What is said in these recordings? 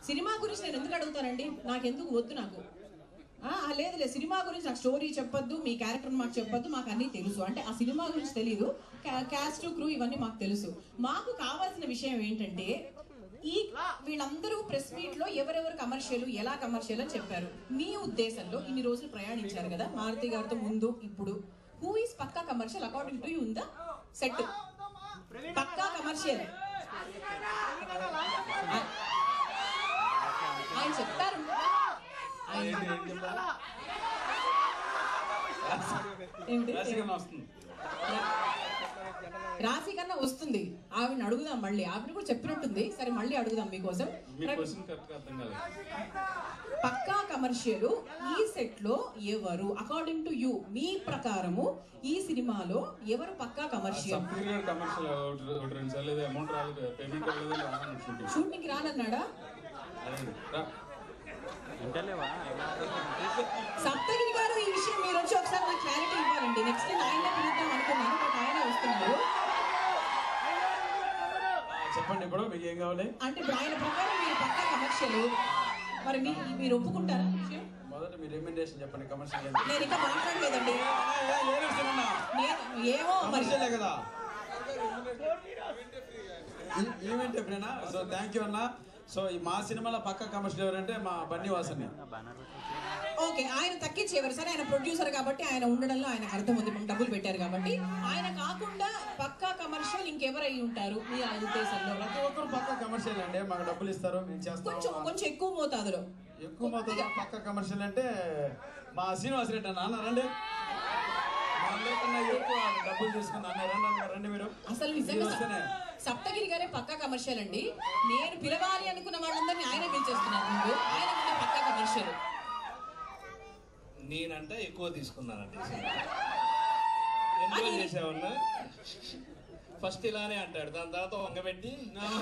Cinema గురించి నేను ఎందుకు అడుగుతానండి నాకెందుకు వద్దు నాకు ఆ, ఆ, లేదు లేదు సినిమా గురించి నాకు స్టోరీ చెప్పొద్దు మీ క్యారెక్టర్ మాకు చెప్పొద్దు మాకు అన్నీ తెలుసు అంటే ఆ సినిమా గురించి తెలియదు క్యాస్ట్ క్రూ ఇవన్నీ మాకు తెలుసు మాకు కావాల్సిన విషయం ఏంటంటే ఈ వీళ్ళందరూ ప్రెస్ మీట్ లో ఎవరెవరు కమర్షియల్ ఎలా కమర్షియల్ అని చెప్పారు మీ ఉద్దేశంలో ఇన్ని రోజులు ప్రయాణించారు కదా మారుతి గారితో ముందు ఇప్పుడు who is Pakka commercial according to you ఉందా సెట్ పక్కా కమర్షియల్ ఆయన చెప్తారు ఆయన ఏమిటి? రాశికన్నా వస్తుంది రాశి కన్నా వస్తుంది ఆవిడని అడుగుదాం మళ్ళీ ఆవిడ కూడా చెప్పినట్టుంది సరే మళ్ళీ అడుగుదాం మీకోసం మీ క్వశ్చన్ కరెక్ట్ అర్థం కాదు పక్కా కమర్షియల్ ఈ సెట్ లో ఎవరు అకార్డింగ్ టు యూ మీ ప్రకారము ఈ సినిమాలో ఎవరు పక్కా కమర్షియల్ సబ్సిడీ కమర్షియల్ ఒకటి ఒకటి రెండు సార్లు ఏదో అమౌంట్ రాలేదు పేమెంట్ రాలేదు రావాలని షూటింగ్ షూటింగ్ కి రానన్నాడా అదే రా. ఇంటలేవా సప్తగిరి గారు ఈ విషయం మీరు వచ్చి ఒకసారి నాకు క్లారిటీ ఇవ్వాలండి నెక్స్ట్ ఆయన పిలుద్దాం అనుకున్నాను బట్ ఆయన వస్తున్నారు ఆ, చెప్పండి ఇప్పుడు మీకు ఏం కావాలి అంటే ఇప్పుడు ఆయన ప్రకారం మీరు పక్కా కమర్షియల్ మరి మీ మీరు ఒప్పుకుంటారా ఈ విషయం మొదట మీ రికమెండేషన్ చెప్పండి కమర్షియల్ నేను ఇంకా మాట్లాడలేదండి నేను ఏమో మరి కమర్షియలే కదా ఈవెంట్ ఎప్పుడైనా సో థ్యాంక్ యూ అన్న సో ఈ మా సినిమాలో పక్క కమర్షియల్ ఎవరంటే మా బన్నీ వాసన్ బ్యానర్ ఓకే ఆయన తగ్గించేవారు సరే ఆయన ప్రొడ్యూసర్ కాబట్టి ఆయన ఉండడంలో ఆయన అర్థం ఉంది మనం డబ్బులు పెట్టారు కాబట్టి ఆయన కాకుండా పక్కా కమర్షియల్ ఇంకెవరై ఉంటారు మీ ఆ ఉద్దేశంలో ప్రతి ఒక్కరు పక్క కమర్షియల్ అండి మాకు డబ్బులు ఇస్తారు మేము కొంచెం చేస్తాం కొంచెం ఎక్కువ మోతాదులో ఎక్కువ మొత్తంలో పక్క కమర్షియల్ అంటే మా శ్రీనివాస్ రెడ్డి అన్న అన్న రండి మా అందరికన్నా ఎక్కువ డబ్బులు తీసుకుంది అన్న రండి అన్న రండి మీరు అసలు మీరు నిజంగా వస్తేనే. సప్- సప్తగిరి గారే పక్కా కమర్షియల్ అండి నేను పిలవాలి అనుకున్న వాళ్ళందరినీ ఆయన పిలిచేస్తున్నారు ముందు ఆయన ముందు పక్కా కమర్షియల్ నేనంటే ఎక్కువ తీసుకున్నానండి ఎందుకు చేసావన్నా ఫస్ట్ ఇలానే అంటాడు దాని తర్వాత వంగబెట్టి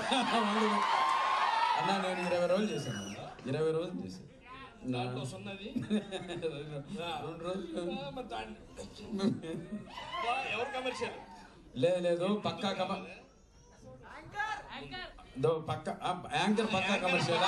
అన్న నేను ఇరవై రోజులు చేశాను ఇరవై రోజులు చేశాను నా- దాంట్లో సున్నది ఆ, రెండు రోజులు ఆ, మరి దాన్ని- బా, ఎవరు కమర్షియల్ లేదు లేదు పక్కా కమ దో పక్క ఆ, యాంకర్ పక్కా కమర్షియల్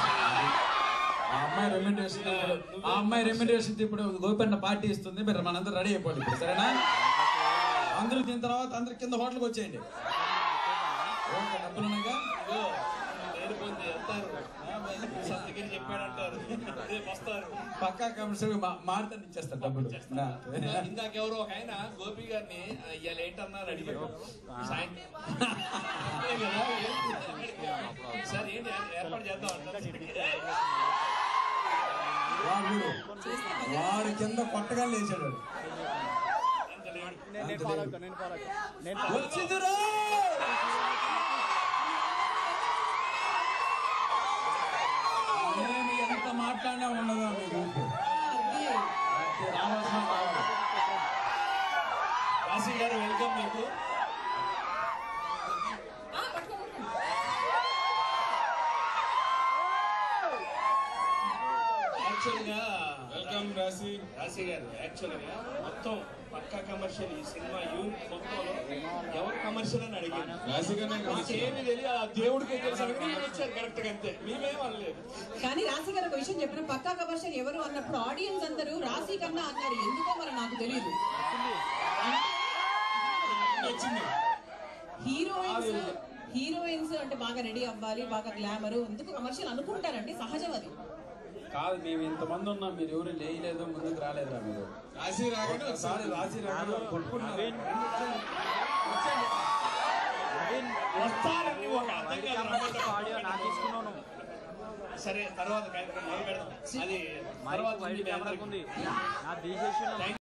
ఆ అమ్మాయి రెమ్యూనరేషన్ ఇప్పుడు ఆ అమ్మాయి రెమ్యూనరేషన్ ఇప్పుడు గోపన్న పార్టీ ఇస్తుంది మీరు మనందరూ రెడీ అయిపోవాలి ఇప్పుడు సరేనా అందరూ తిన్న తర్వాత అందరు కింద హోటల్కి వచ్చేయండి ఓకే డబ్బులు ఉన్నాయిగా ఇదిగో, నేను పొంది వెళ్తారు సత్యగిరి చెప్పాడంటారు రేపు వస్తారు పక్కా కమర్షియల్ మారుతాను ఇచ్చేస్తారు డబ్బులు నా. ఇందాక ఎవరో ఒక ఆయన గోపి గారిని "ఆ, ఇవాళ ఏంటన్నారు అడిగారు సాయంత్రం అంతే కదా, ఏంటి? సార్ ఏంటి ఏర్పాటు చేద్దాం అంటారు వాడు వాడు కింద కొట్టగా లేచాడు వాడు. అంత లేడు నేను ఫాలో అవుతా నేను ఫాలో అవుతా నేను వచ్చిందిరా మేము ఎంత మాట్లాడినా ఉండదు మీకు రావాల్సిన రావాలి. కాశీ గారు వెల్కమ్ మీకు ఆ, పట్టుకో, పట్టుకో. యాక్చువల్ గా వెల్కమ్ రాశి రాశి గారు యాక్చువల్ గా మొత్తం పక్కా కమర్షియల్ ఈ సినిమా యూనిట్ మొత్తంలో ఎవరు కమర్షియల్ అని అడిగారు రాశిగానే మాకేమీ తెలియదు ఆ దేవుడికి తెలుసు అనుకుని మీరు వచ్చారు కరెక్ట్ గా అంతే మేమేం అనలేదు కానీ రాశి గారు ఒక విషయం చెప్పిన పక్కా కమర్షియల్ ఎవరు అన్నప్పుడు ఆడియన్స్ అందరూ రాశి కన్నా అన్నారు ఎందుకో మరి నాకు తెలియదు వచ్చింది హీరోయిన్స్ హీరోయిన్స్ అంటే బాగా రెడీ అవ్వాలి బాగా గ్లామర్ ఎందుకు కమర్షియల్ అనుకుంటారండి సహజం అది కాదు మేము ఇంతమంది ఉన్నాం మీరు ఎవరు లేయలేదు ముందుకు రాలేదురా మీరు రాశి రాగానే ఒకసారి రాశి రాగానే కొట్టుకున్నారు వస్తారని ఒక అర్థం కాదు రమ్మంటే ఆడియో నాకు ఇస్తున్నావు నువ్వు సరే తర్వాత కార్యక్రమం మొదలు పెడదాం అది మైక్ తర్వాత వైట్ మీ కెమెరా అందరికీ. ఉంది నా తీసేసి Thank